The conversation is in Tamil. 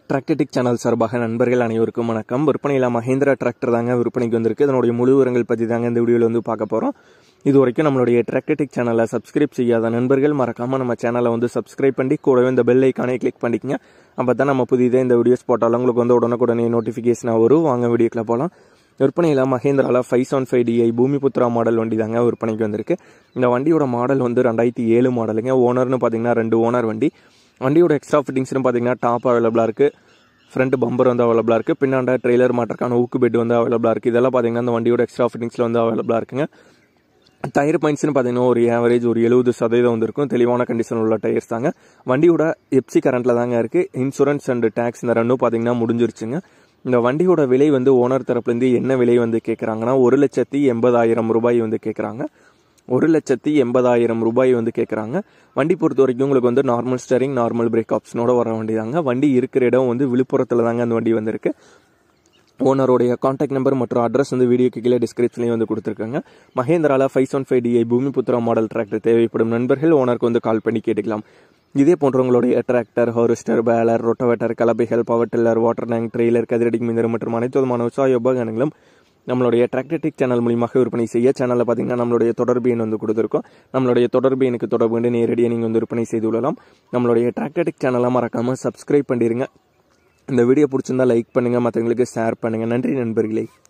டிராக்டடிக் சேனல் சார்பாக நண்பர்கள் அனைவருக்கும் வணக்கம் விற்பனையில் மஹேந்திரா டிராக்டர் தாங்க விற்பனைக்கு வந்திருக்கு இதனுடைய முழு விவரங்கள் பற்றி தாங்க இந்த வீடியோவில் வந்து பார்க்க போகிறோம் இது வரைக்கும் நம்மளுடைய டிராக்டடிக் சேனலை சப்ஸ்கிரைப் செய்யாத நண்பர்கள் மறக்காமல் நம்ம சேனலை வந்து சப்ஸ்கிரைப் பண்ணி கூடவே இந்த பெல் ஐக்கானே கிளிக் பண்ணிக்கங்க அப்போ தான் நம்ம புதிதாக இந்த வீடியோஸ் போட்டாலும் உங்களுக்கு வந்து உடனுக்குடனே நோட்டிஃபிகேஷனாக வரும் வாங்க வீடியோக்கில் போகலாம் விற்பனையில் மஹேந்திராவில் five seven five DI Bhoomiputra model வண்டி தாங்க விற்பனைக்கு வந்திருக்கு இந்த வண்டியோட மாடல் வந்து ரெண்டாயிரத்தி ஏழு மாடலுங்க ஓனர்னு பார்த்தீங்கன்னா ரெண்டு ஓனர் வண்டி வண்டியோட எக்ஸ்ட்ரா ஃபிட்டிங்ஸ்னு பார்த்தீங்கன்னா டாப் அவைலபிளாக இருக்குது ஃப்ரண்ட் பம்பர் வந்து அவைலபிளாக இருக்குது பின்னாண்ட ட்ரெய்லர் மாட்டருக்கான ஊக்கு பெட் வந்து அவைலபிளாக இருக்குது இதெல்லாம் பார்த்தீங்கன்னா அந்த வண்டியோட எக்ஸ்ட்ரா ஃபிட்டிங்ஸில் வந்து அவைலபிளாக இருக்குங்க டயர் பாயிண்ட்ஸ்னு பார்த்தீங்கன்னா ஒரு ஆவரேஜ் ஒரு எழுபது சதவீதம் வந்து இருக்கும் தெளிவான கண்டிஷன் உள்ள டயர்ஸ் தாங்க வண்டியோட எப்சி கரண்ட்டில் தாங்க இருக்குது இன்சூரன்ஸ் அண்ட் டேக்ஸ் இந்த ரெண்டும் பார்த்தீங்கன்னா முடிஞ்சிருச்சுங்க இந்த வண்டியோட விலை வந்து ஓனர் தரப்புலேருந்து என்ன விலை வந்து கேட்குறாங்கன்னா ஒரு லட்சத்தி எண்பதாயிரம் ரூபாய் வந்து கேட்குறாங்க ஒரு லட்சத்தி எண்பதாயிரம் ரூபாய் வந்து கேட்குறாங்க வண்டி பொறுத்த வரைக்கும் உங்களுக்கு வந்து நார்மல் ஸ்டேரிங் நார்மல் பிரேக் ஆப்ஷனோட வர வண்டி தாங்க வண்டி இருக்கிற இடம் வந்து விழுப்புரத்தில் தாங்க அந்த வண்டி வந்திருக்கு ஓனருடைய காண்டாக்ட் நம்பர் மற்றும் அட்ரஸ் வந்து வீடியோக்கு கீழே டிஸ்கிரிப்ஷன்லேயும் வந்து கொடுத்துருக்காங்க மஹேந்திராவில் five one five DI Bhoomiputra model tractor தேவைப்படும் நண்பர்கள் ஓனருக்கு வந்து கால் பண்ணி கேட்டுக்கலாம் இதே போன்றவங்களுடைய டிராக்டர் ஹார்வெஸ்டர் பேலர் ரொட்டவேட்டர் கலப்பைகள் power tiller water tank trailer கதிரடி மிந்தர் மற்றும் அனைத்து விதமான விவசாய உபகரணங்களும் நம்மளுடைய டிராக்டர்டிக் சேனல் மூலியமாக விற்பனை செய்ய சேனலில் பார்த்தீங்கன்னா நம்மளுடைய தொடர்பு எண் வந்து கொடுத்துருக்கோம் நம்மளுடைய தொடர்பு எனக்கு தொடர்பு கொண்டு நேரடியாக நீங்கள் வந்து விற்பனை செய்து கொள்ளலாம் நம்மளுடைய டிராக்டர்டிக் சேனலை மறக்காமல் சப்ஸ்கிரைப் பண்ணிடுங்க இந்த வீடியோ பிடிச்சிருந்தா லைக் பண்ணுங்கள் மற்றவங்களுக்கு ஷேர் பண்ணுங்கள் நன்றி நண்பர்களே